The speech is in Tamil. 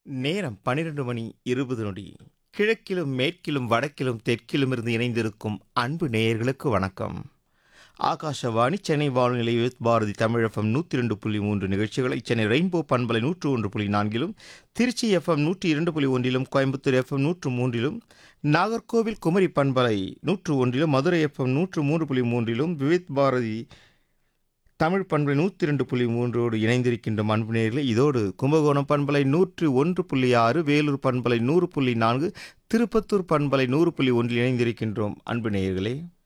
நேரம் பன்னிரண்டு மணி இருபது நொடி கிழக்கிலும் மேற்கிலும் வடக்கிலும் தெற்கிலும் இருந்து இணைந்திருக்கும் அன்பு நேயர்களுக்கு வணக்கம் ஆகாஷவாணி சென்னை வானொலி நிலைய பாரதி தமிழகம் நூற்றி ரெண்டு புள்ளி மூன்று நிகழ்ச்சிகளை சென்னை ரெயின்போ பண்பலை நூற்று ஒன்று புள்ளி நான்கிலும் திருச்சி எஃப்எம் நூற்றி இரண்டு புள்ளி ஒன்றிலும் கோயம்புத்தூர் எஃப்எம் நூற்று மூன்றிலும் நாகர்கோவில் குமரி பண்பலை நூற்று ஒன்றிலும் மதுரை எஃப்எம் நூற்று மூன்று புள்ளி மூன்றிலும் விவித் பாரதி தமிழ் பண்பலை நூற்றி இரண்டு புள்ளி மூன்றோடு இணைந்திருக்கின்ற அன்பு நேயர்களே இதோடு கும்பகோணம் பண்பலை நூற்று ஒன்று புள்ளி ஆறு வேலூர் பண்பலை நூறு புள்ளி நான்கு திருப்பத்தூர் பண்பலை நூறு புள்ளி ஒன்றில் இணைந்திருக்கின்றோம் அன்பு நேயர்களே